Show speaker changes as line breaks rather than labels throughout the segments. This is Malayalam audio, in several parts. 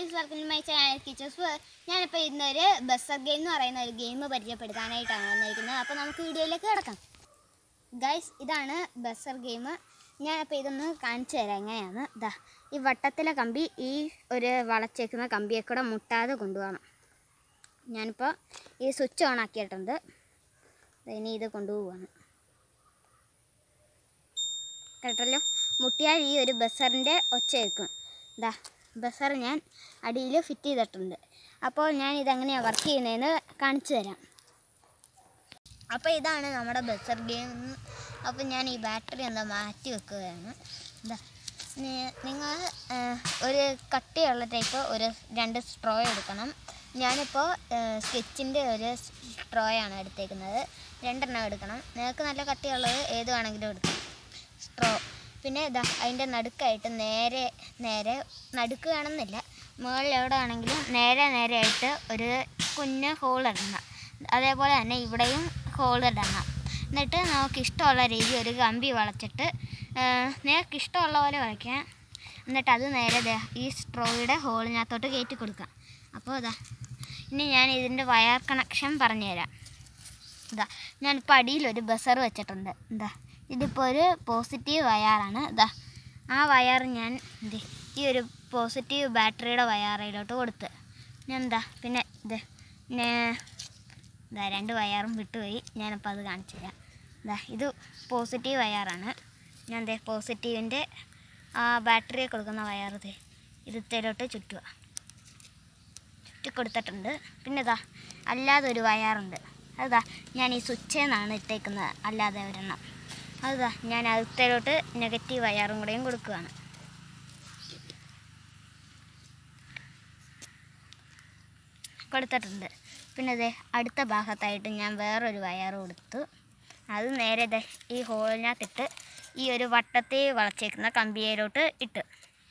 guys welcome my channel kitchens ഞാനിപ്പോൾ ഇന്നൊരു ബസ്സർ ഗെയിം എന്ന് പറയുന്ന ഒരു ഗെയിം പരിചയപ്പെടുത്താനായിട്ടാണ് വന്നിരിക്കുന്നത് അപ്പോൾ നമുക്ക് വീഡിയോയിലേക്ക് കിടക്കാം ഗൈസ് ഇതാണ് ബസ്സർ ഗെയിം ഞാനിപ്പോൾ ഇതൊന്ന് കാണിച്ചു തരാം എങ്ങനെയാണ് ഇതാ ഈ വട്ടത്തിലെ കമ്പി ഈ ഒരു വളച്ചേക്കുന്ന കമ്പിയെ കൂടെ മുട്ടാതെ കൊണ്ടുപോകണം ഞാനിപ്പോൾ ഈ സ്വിച്ച് ഓൺ ആക്കിയിട്ടുണ്ട് ദാ ഇനി ഇത് കൊണ്ടുപോവാണ് കേട്ടല്ലോ മുട്ടിയാൽ ഈ ഒരു ബസ്സറിൻ്റെ ഒച്ച കേൾക്കും ഇതാ ബസ്സർ ഞാൻ അടിയിൽ ഫിറ്റ് ചെയ്തിട്ടുണ്ട് അപ്പോൾ ഞാൻ ഇതെങ്ങനെയാണ് വർക്ക് ചെയ്യുന്നതെന്ന് കാണിച്ചു തരാം അപ്പോൾ ഇതാണ് നമ്മുടെ ബസ്സർ ഗെയിം അപ്പോൾ ഞാൻ ഈ ബാറ്ററി എന്താ മാറ്റി വെക്കുകയാണ് എന്താ നിങ്ങൾ ഒരു കട്ടിയുള്ള ടൈപ്പ് ഒരു രണ്ട് സ്ട്രോ എടുക്കണം ഞാനിപ്പോൾ സ്കെച്ചിൻ്റെ ഒരു സ്ട്രോയാണ് എടുത്തേക്കുന്നത് രണ്ടെണ്ണം എടുക്കണം നിങ്ങൾക്ക് നല്ല കട്ടിയുള്ളത് ഏത് വേണമെങ്കിലും എടുക്കാം സ്ട്രോ പിന്നെ ഇതാ അതിൻ്റെ നടുക്കായിട്ട് നേരെ നേരെ നടുക്ക് കാണുന്നില്ല മുകളിൽ എവിടെ ആണെങ്കിലും നേരെ നേരെ ആയിട്ട് ഒരു കുഞ്ഞ് ഹോൾ ഇടണം അതേപോലെ തന്നെ ഇവിടെയും ഹോൾ ഇടണം എന്നിട്ട് നമുക്ക് ഇഷ്ടമുള്ള രീതി ഒരു കമ്പി വളച്ചിട്ട് നിങ്ങൾക്ക് ഇഷ്ടമുള്ള പോലെ വളയ്ക്കാം എന്നിട്ട് അത് നേരെ ദേ ഈ സ്ട്രോയുടെ ഹോളിനകത്തോട്ട് കയറ്റി കൊടുക്കാം അപ്പോൾ ഇതാ ഇനി ഞാൻ ഇതിൻ്റെ വയർ കണക്ഷൻ പറഞ്ഞുതരാം ഇതാ ഞാനിപ്പോൾ അടിയിൽ ഒരു ബസർ വെച്ചിട്ടുണ്ട് എന്താ ഇതിപ്പോൾ ഒരു പോസിറ്റീവ് വയറാണ് ഇതാ ആ വയർ ഞാൻ എന്ത് ഈ ഒരു പോസിറ്റീവ് ബാറ്ററിയുടെ വയറിലോട്ട് കൊടുത്ത് ഞാൻ എന്താ പിന്നെ ഇത് പിന്നെ ഇതാ രണ്ട് വയറും വിട്ടുപോയി ഞാനിപ്പോൾ അത് കാണിച്ചു തരാം ഇതാ ഇത് പോസിറ്റീവ് വയറാണ് ഞാൻ ദേ പോസിറ്റീവിൻ്റെ ആ ബാറ്ററിയെ കൊടുക്കുന്ന വയർ ദേ ഇതിലോട്ട് ചുറ്റുക ചുറ്റി കൊടുത്തിട്ടുണ്ട് പിന്നെ ഇതാ അല്ലാതെ ഒരു വയറുണ്ട് അതാ ഞാൻ ഈ സ്വിച്ചിൽ നിന്നാണ് ഇട്ടേക്കുന്നത് അല്ലാതെ ഒരെണ്ണം അതാ ഞാൻ അടുത്തലോട്ട് നെഗറ്റീവ് വയറും കൂടെയും കൊടുക്കുകയാണ് കൊടുത്തിട്ടുണ്ട് പിന്നെ ഇതേ അടുത്ത ഭാഗത്തായിട്ട് ഞാൻ വേറൊരു വയർ കൊടുത്തു അത് നേരെ ദേ ഈ ഹോളിനകത്തിട്ട് ഈ ഒരു വട്ടത്തിൽ വളച്ചേക്കുന്ന കമ്പിയയിലോട്ട് ഇട്ട്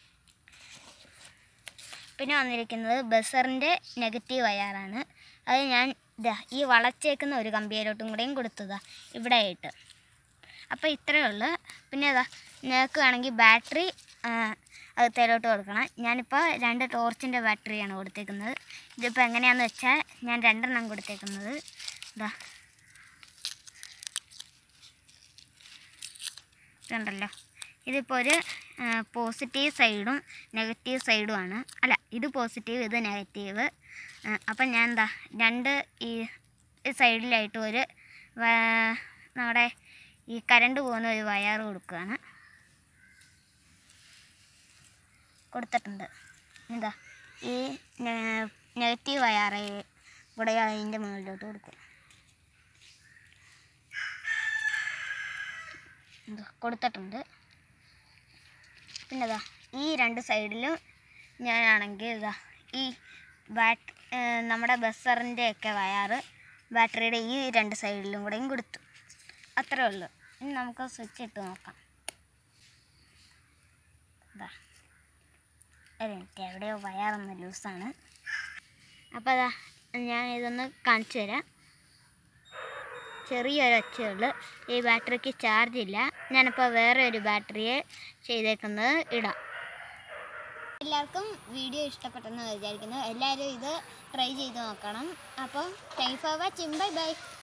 പിന്നെ വന്നിരിക്കുന്നത് ബസറിൻ്റെ നെഗറ്റീവ് വയറാണ് അത് ഞാൻ ഇതാ ഈ വളച്ചേക്കുന്ന ഒരു കമ്പിയിലോട്ടും കൂടെയും കൊടുത്തതാ ഇവിടെ ആയിട്ട് അപ്പോൾ ഇത്രയേ ഉള്ളൂ പിന്നെ അതാ നിങ്ങൾക്ക് വേണമെങ്കിൽ ബാറ്ററി അകത്തേലോട്ട് കൊടുക്കണം ഞാനിപ്പോൾ രണ്ട് ടോർച്ചിൻ്റെ ബാറ്ററിയാണ് കൊടുത്തേക്കുന്നത് ഇതിപ്പോൾ എങ്ങനെയാണെന്ന് വെച്ചാൽ ഞാൻ രണ്ടെണ്ണം കൊടുത്തേക്കുന്നത് ഇതാ ഇതുണ്ടല്ലോ ഇതിപ്പോൾ ഒരു പോസിറ്റീവ് സൈഡും നെഗറ്റീവ് സൈഡുമാണ് അല്ല ഇത് പോസിറ്റീവ് ഇത് നെഗറ്റീവ് അപ്പം ഞാൻ എന്താ രണ്ട് ഈ സൈഡിലായിട്ട് ഒരു വ- നമ്മുടെ ഈ കരണ്ട് പോകുന്ന ഒരു വയർ കൊടുക്കുകയാണ് കൊടുത്തിട്ടുണ്ട് എന്താ ഈ നെഗറ്റീവ് വയറ് ഇവിടെ അതിൻ്റെ മുകളിലോട്ട് കൊടുക്കും എന്താ കൊടുത്തിട്ടുണ്ട് പിന്നെ ഇതാ ഈ രണ്ട് സൈഡിലും ഞാനാണെങ്കിൽ ഇതാ ഈ ബാറ്റ് നമ്മുടെ ബസ്സറിൻ്റെ ഒക്കെ വയറ് ബാറ്ററിയുടെ ഈ രണ്ട് സൈഡിലും കൂടെയും കൊടുത്തു അത്രേ ഉള്ളൂ ഇനി നമുക്ക് സ്വിച്ച് ഇട്ട് നോക്കാം ഇതാ ഒരു മിനിറ്റ് എവിടെയോ വയറൊന്ന് ലൂസാണ് അപ്പോൾ അതാ ഞാൻ ഇതൊന്ന് കാണിച്ചു തരാം ചെറിയൊരു ഒച്ചയുള്ളൂ ഈ ബാറ്ററിക്ക് ചാർജ് ഇല്ല ഞാനിപ്പോൾ വേറെ ഒരു ബാറ്ററിയെ ചെയ്തേക്കുന്നത് ഇടാം എല്ലാവർക്കും വീഡിയോ ഇഷ്ടപ്പെട്ടെന്ന് വിചാരിക്കുന്നു എല്ലാവരും ഇത് ട്രൈ ചെയ്ത് നോക്കണം അപ്പോൾ thank for watching bye by